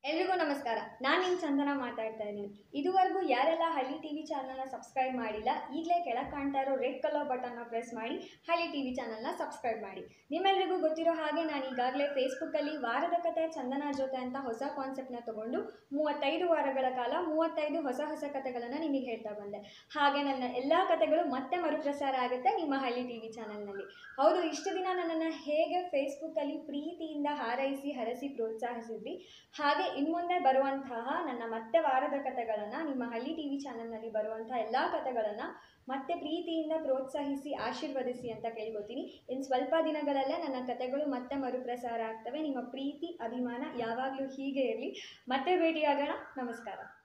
ಎಲ್ರಿಗೂ ನಮಸ್ಕಾರ ನಾನು ನಿಮ್ಮ ಚಂದನ ಮಾತಾಡ್ತಾ ಇದ್ದೀನಿ ಇದುವರೆಗೂ ಯಾರೆಲ್ಲ ಹಳ್ಳಿ ಟಿ ವಿ ಚಾನಲ್ನ ಸಬ್ಸ್ಕ್ರೈಬ್ ಮಾಡಿಲ್ಲ ಈಗಲೇ ಕೆಳಗೆ ಕಾಣ್ತಾ ಇರೋ ರೆಡ್ ಕಲರ್ ಬಟನ್ನ ಪ್ರೆಸ್ ಮಾಡಿ ಹಳ್ಳಿ ಟಿ ವಿ ಚಾನಲ್ನ ಸಬ್ಸ್ಕ್ರೈಬ್ ಮಾಡಿ ನಿಮ್ಮೆಲ್ರಿಗೂ ಗೊತ್ತಿರೋ ಹಾಗೆ ನಾನು ಈಗಾಗಲೇ ಫೇಸ್ಬುಕ್ಕಲ್ಲಿ ವಾರದ ಕತೆ ಚಂದನ ಜೊತೆ ಅಂತ ಹೊಸ ಕಾನ್ಸೆಪ್ಟ್ನ ತಗೊಂಡು ಮೂವತ್ತೈದು ವಾರಗಳ ಕಾಲ ಮೂವತ್ತೈದು ಹೊಸ ಹೊಸ ಕತೆಗಳನ್ನು ನಿಮಗೆ ಹೇಳ್ತಾ ಬಂದೆ ಹಾಗೆ ನನ್ನ ಎಲ್ಲ ಕತೆಗಳು ಮತ್ತೆ ಮರುಪ್ರಸಾರ ಆಗುತ್ತೆ ನಿಮ್ಮ ಹಳ್ಳಿ ಟಿ ವಿ ಚಾನಲ್ನಲ್ಲಿ ಹೌದು ಇಷ್ಟು ದಿನ ನನ್ನನ್ನು ಹೇಗೆ ಫೇಸ್ಬುಕ್ಕಲ್ಲಿ ಪ್ರೀತಿಯಿಂದ ಹಾರೈಸಿ ಹರಸಿ ಪ್ರೋತ್ಸಾಹಿಸಿದ್ರಿ ಹಾಗೆ ಇನ್ಮುಂದೆ ಬರುವಂತಹ ನನ್ನ ಮತ್ತೆ ವಾರದ ಕಥೆಗಳನ್ನು ನಿಮ್ಮ ಹಳ್ಳಿ ಟಿ ವಿ ಚಾನಲ್ನಲ್ಲಿ ಬರುವಂತಹ ಎಲ್ಲ ಕಥೆಗಳನ್ನು ಮತ್ತೆ ಪ್ರೀತಿಯಿಂದ ಪ್ರೋತ್ಸಾಹಿಸಿ ಆಶೀರ್ವದಿಸಿ ಅಂತ ಕೇಳ್ಕೊತೀನಿ ಇನ್ನು ಸ್ವಲ್ಪ ದಿನಗಳಲ್ಲೇ ನನ್ನ ಕಥೆಗಳು ಮತ್ತೆ ಮರುಪ್ರಸಾರ ಆಗ್ತವೆ ನಿಮ್ಮ ಪ್ರೀತಿ ಅಭಿಮಾನ ಯಾವಾಗಲೂ ಹೀಗೆ ಇರಲಿ ಮತ್ತೆ ಭೇಟಿಯಾಗೋಣ ನಮಸ್ಕಾರ